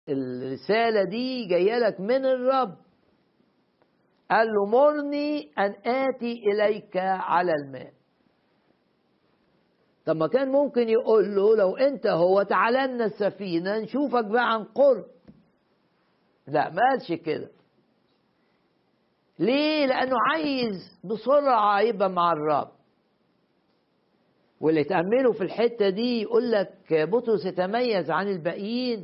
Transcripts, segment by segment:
الرسالة دي جاية لك من الرب قال له مرني أن آتي إليك على الماء طب ما كان ممكن يقول له لو أنت هو تعالى لنا السفينة نشوفك بقى عن قرب لا ما قالش كده ليه؟ لأنه عايز بسرعة يبقى مع الرب واللي تأملوا في الحتة دي يقول لك بطرس يتميز عن الباقيين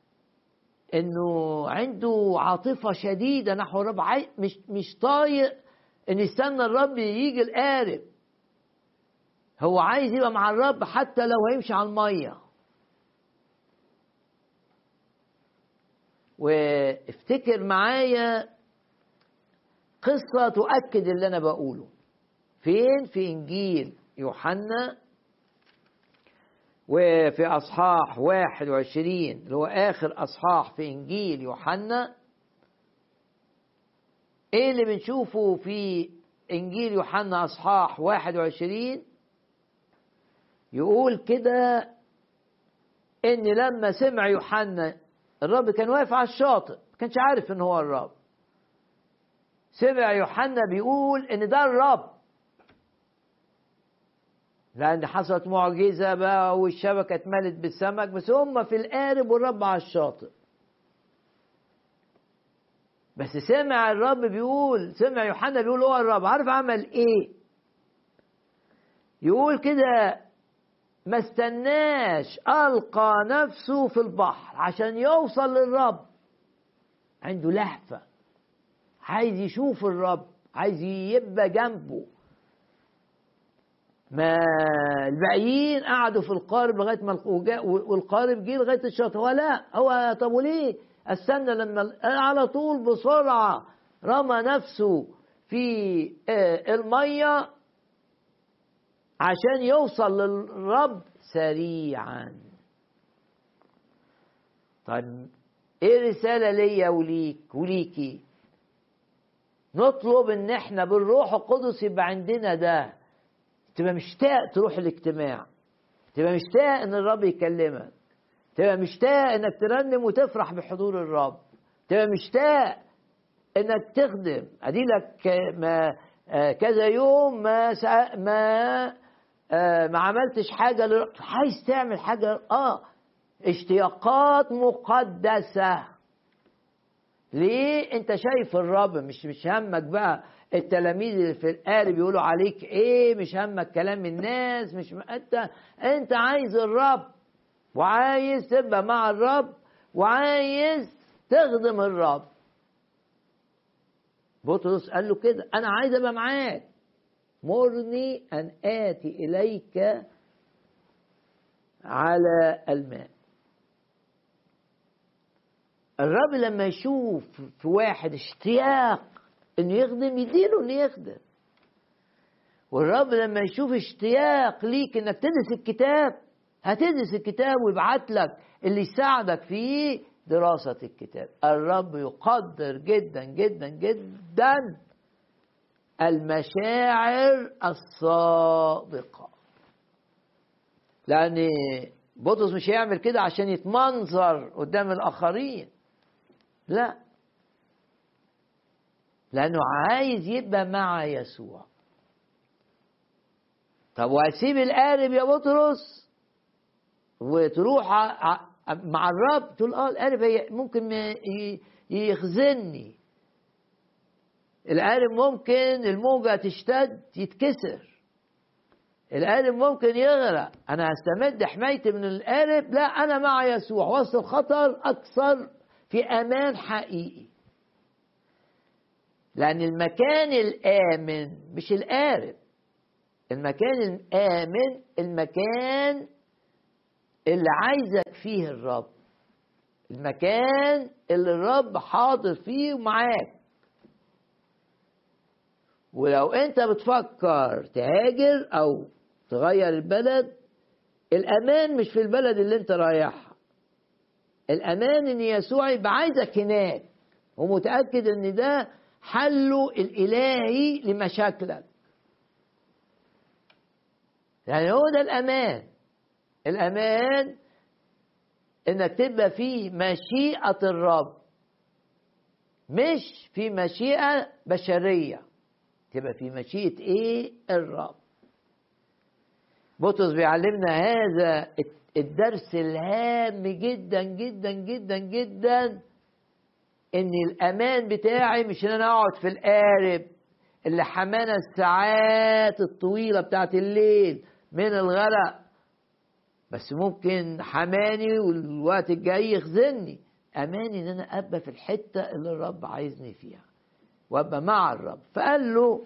انه عنده عاطفة شديدة نحو الرب مش مش طايق ان يستنى الرب يجي القارب هو عايز يبقى مع الرب حتى لو هيمشي على المية وافتكر معايا قصة تؤكد اللي أنا بقوله فين في إنجيل يوحنا وفي أصحاح 21 اللي هو آخر أصحاح في إنجيل يوحنا إيه اللي بنشوفه في إنجيل يوحنا أصحاح 21 يقول كده إن لما سمع يوحنا الرب كان واقف على الشاطئ ما كانش عارف إن هو الرب سمع يوحنا بيقول إن ده الرب لأن حصلت معجزة بقى والشبكة اتملت بالسمك بس هم في القارب والرب على الشاطئ بس سمع الرب بيقول سمع يوحنا بيقول هو الرب عارف عمل ايه يقول كده ما استناش ألقى نفسه في البحر عشان يوصل للرب عنده لهفة عايز يشوف الرب عايز يبقى جنبه ما الباقيين قعدوا في القارب لغايه ما والقارب جه لغايه الشاطئ هو لا هو طب وليه استنى لما على طول بسرعه رمى نفسه في الميه عشان يوصل للرب سريعا طيب ايه الرساله ليا وليك وليكي نطلب ان احنا بالروح القدس يبقى عندنا ده تبقى مشتاق تروح الاجتماع تبقى مشتاق ان الرب يكلمك تبقى مشتاق انك ترنم وتفرح بحضور الرب تبقى مشتاق انك تخدم ادي لك ما كذا يوم ما سا ما ما عملتش حاجه عايز تعمل حاجه اه اشتياقات مقدسه ليه انت شايف الرب مش مش همك بقى التلاميذ اللي في القارب بيقولوا عليك ايه مش همك كلام الناس مش م... انت انت عايز الرب وعايز تبقى مع الرب وعايز تخدم الرب بطرس قال له كده انا عايز ابقى معاك مرني ان اتي اليك على الماء الرب لما يشوف في واحد اشتياق انه يخدم يديله انه يخدم والرب لما يشوف اشتياق ليك انك تدرس الكتاب هتدرس الكتاب ويبعت لك اللي يساعدك في دراسة الكتاب الرب يقدر جدا جدا جدا المشاعر الصادقة لأن بطرس مش هيعمل كده عشان يتمنظر قدام الآخرين لا لأنه عايز يبقى مع يسوع طب وهتسيب القارب يا بطرس وتروح مع الرب تقول اه القارب ممكن يخزني القارب ممكن الموجة تشتد يتكسر القارب ممكن يغرق انا هستمد حمايتي من القارب لا انا مع يسوع وسط الخطر اكثر في امان حقيقي لأن المكان الآمن مش القارب المكان الآمن المكان اللي عايزك فيه الرب المكان اللي الرب حاضر فيه ومعاك ولو انت بتفكر تهاجر او تغير البلد الامان مش في البلد اللي انت رايحها الامان ان يسوع يبقى عايزك هناك ومتاكد ان ده حله الالهي لمشاكلك يعني هو ده الامان الامان انك تبقى في مشيئة الرب مش في مشيئة بشرية تبقى في مشيئة ايه الرب بطرس بيعلمنا هذا الدرس الهام جدا جدا جدا جدا ان الامان بتاعي مش ان انا اقعد في القارب اللي حمانا الساعات الطويله بتاعت الليل من الغرق بس ممكن حماني والوقت الجاي يخزني اماني ان انا ابقى في الحته اللي الرب عايزني فيها وابقى مع الرب فقال له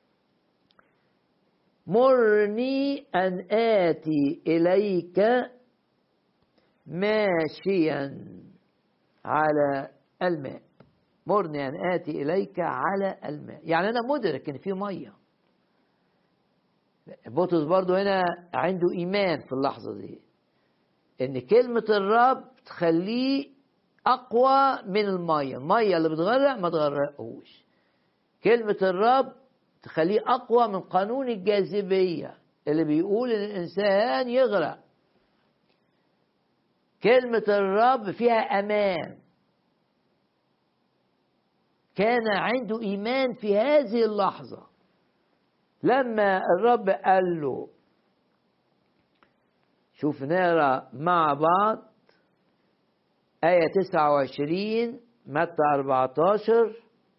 مرني ان اتي اليك ماشيا على الماء مرني ان اتي اليك على الماء يعني انا مدرك ان في ميه بطرس برضو هنا عنده ايمان في اللحظه دي ان كلمه الرب تخليه اقوى من الميه الميه اللي بتغرق ما تغرقهوش كلمه الرب تخليه اقوى من قانون الجاذبيه اللي بيقول ان الانسان يغرق كلمه الرب فيها امان كان عنده ايمان في هذه اللحظه لما الرب قال له شوف نقرا مع بعض آية 29 متى 14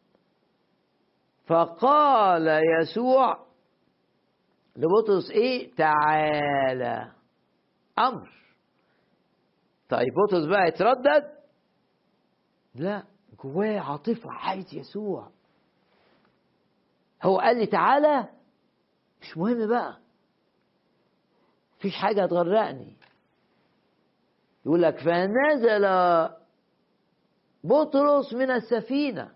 فقال يسوع لبطرس ايه تعالى امر طيب بطرس بقى يتردد لا جواه عاطفة عايز يسوع هو قال لي تعالى مش مهم بقى مفيش حاجة هتغرقني يقول لك فنزل بطرس من السفينة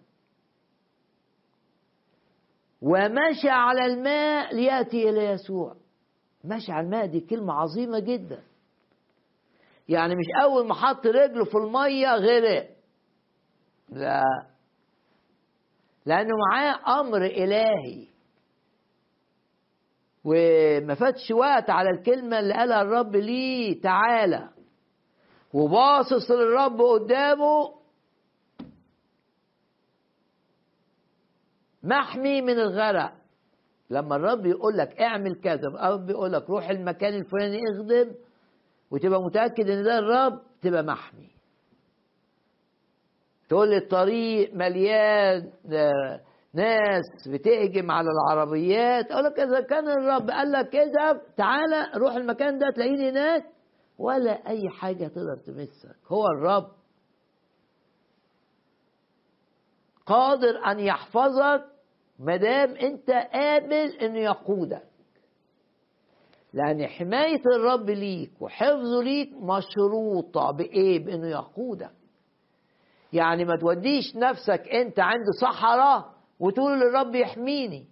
ومشى على الماء ليأتي إلى يسوع مشى على الماء دي كلمة عظيمة جدا يعني مش أول ما حط رجله في المية غرق لا لأنه معاه أمر إلهي وما فاتش وقت على الكلمة اللي قالها الرب ليه تعالى وباصص للرب قدامه محمي من الغرق لما الرب يقول لك اعمل كذا الرب يقول لك روح المكان الفلاني اخدم وتبقى متاكد ان ده الرب تبقى محمي تقول لي الطريق مليان ناس بتهجم على العربيات اقول لك اذا كان الرب قال لك كده تعالى روح المكان ده تلاقيني هناك ولا اي حاجه تقدر تمسك هو الرب قادر ان يحفظك مدام انت قابل انه يقودك لان حمايه الرب ليك وحفظه ليك مشروطه بايه بانه يقودك يعني ما توديش نفسك انت عند صحراء وتقول للرب يحميني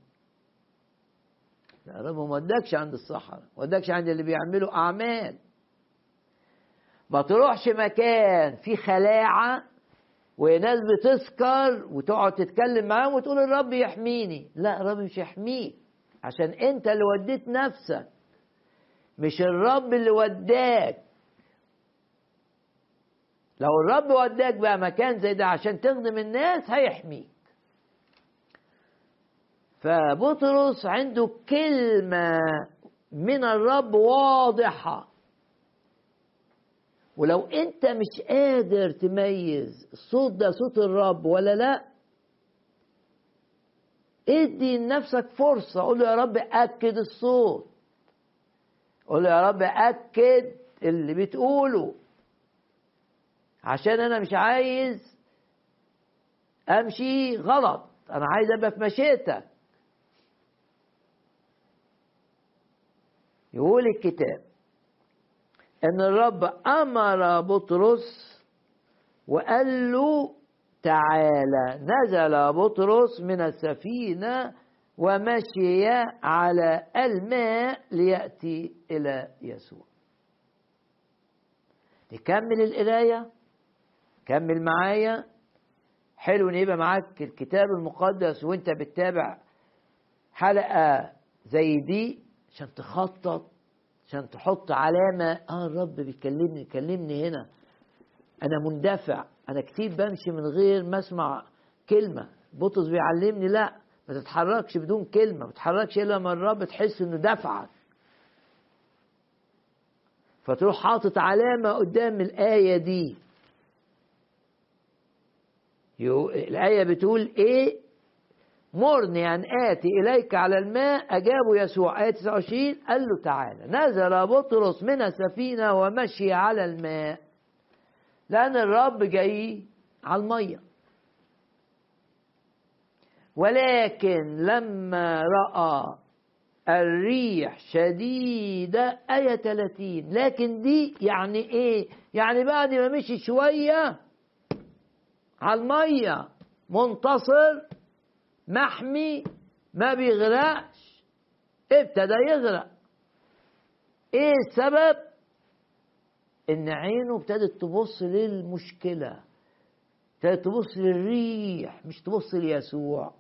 لا الرب ما ودكش عند الصحراء ما ودكش عند اللي بيعملوا اعمال ما تروحش مكان فيه خلاعه وناس بتسكر وتقعد تتكلم معاهم وتقول الرب يحميني لا الرب مش يحميك عشان انت اللي وديت نفسك مش الرب اللي وداك لو الرب وداك بقى مكان زي ده عشان تخدم الناس هيحميك فبطرس عنده كلمة من الرب واضحة ولو انت مش قادر تميز الصوت ده صوت الرب ولا لا ادي لنفسك فرصة قول له يا رب أكد الصوت قول له يا رب أكد اللي بتقوله عشان أنا مش عايز أمشي غلط أنا عايز أبقى في مشيئتك يقول الكتاب ان الرب امر بطرس وقال له تعالى نزل بطرس من السفينه ومشي على الماء لياتي الى يسوع نكمل القرايه كمل معايا حلو ان يبقى معاك الكتاب المقدس وانت بتتابع حلقه زي دي عشان تخطط عشان تحط علامة اه الرب بيكلمني كلمني هنا انا مندفع انا كتير بمشي من غير ما اسمع كلمه بطرس بيعلمني لا ما تتحركش بدون كلمه ما تتحركش الا لما الرب تحس انه دفعك فتروح حاطط علامه قدام الايه دي يو- الآية بتقول إيه مرني أن آتي إليك على الماء أجابه يسوع آية 29 قال له تعالى نزل بطرس من السفينة ومشي على الماء لأن الرب جاي على المية ولكن لما رأى الريح شديدة آية 30 لكن دي يعني إيه؟ يعني بعد ما مشي شوية على المية منتصر محمي ما بيغرقش ابتدى يغرق ايه السبب ان عينه ابتدت تبص للمشكلة ابتدت تبص للريح مش تبص ليسوع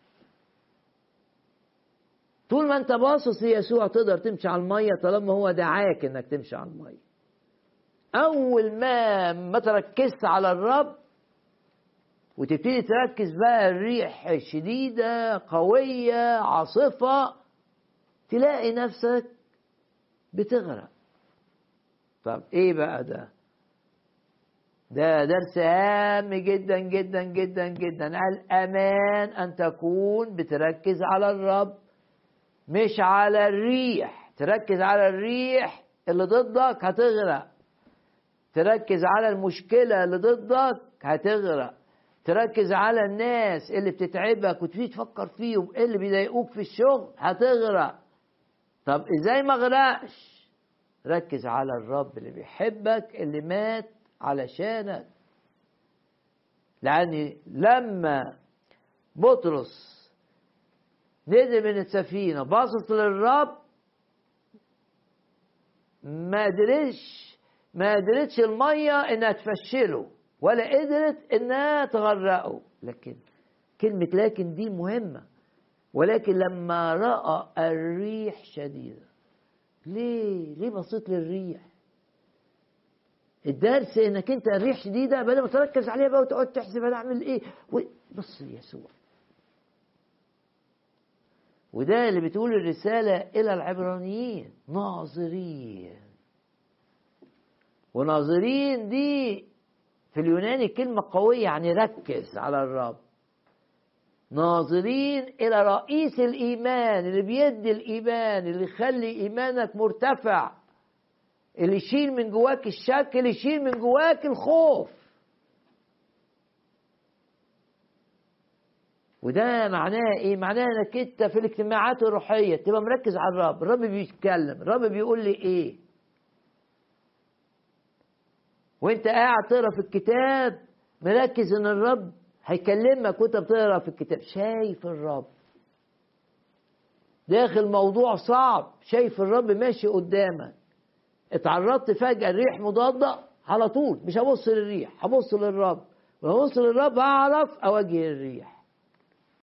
طول ما انت باصص ليسوع تقدر تمشي على المية طالما هو دعاك انك تمشي على المية اول ما ما تركزت على الرب وتبتدي تركز بقى الريح شديدة قوية عاصفة تلاقي نفسك بتغرق طب ايه بقى ده ده درس هام جدا جدا جدا جدا الامان ان تكون بتركز على الرب مش على الريح تركز على الريح اللي ضدك هتغرق تركز على المشكلة اللي ضدك هتغرق تركز على الناس اللي بتتعبك وتبتدي تفكر فيهم ايه اللي بيضايقوك في الشغل هتغرق طب ازاي ما اغرقش ركز على الرب اللي بيحبك اللي مات علشانك لان لما بطرس نزل من السفينه باصص للرب ما قدرتش ما قدرتش الميه انها تفشله ولا قدرت انها تغرقه لكن كلمة لكن دي مهمة ولكن لما رأى الريح شديدة ليه؟ ليه بصيت للريح؟ الدرس انك انت الريح شديدة بدل ما تركز عليها بقى وتقعد تحسب انا اعمل ايه؟ بص ليسوع وده اللي بتقول الرسالة إلى العبرانيين ناظرين وناظرين دي في اليوناني كلمة قوية يعني ركز على الرب ناظرين إلى رئيس الإيمان اللي بيدي الإيمان اللي يخلي إيمانك مرتفع اللي يشيل من جواك الشك اللي يشيل من جواك الخوف وده معناه ايه معناه انك انت في الاجتماعات الروحيه تبقى مركز على الرب الرب بيتكلم الرب بيقول لي ايه وانت قاعد تقرا في الكتاب مركز ان الرب هيكلمك وانت بتقرا في الكتاب شايف الرب داخل موضوع صعب شايف الرب ماشي قدامك اتعرضت فجأة الريح مضادة على طول مش هبص للريح هبص للرب ولما ابص للرب هعرف اواجه الريح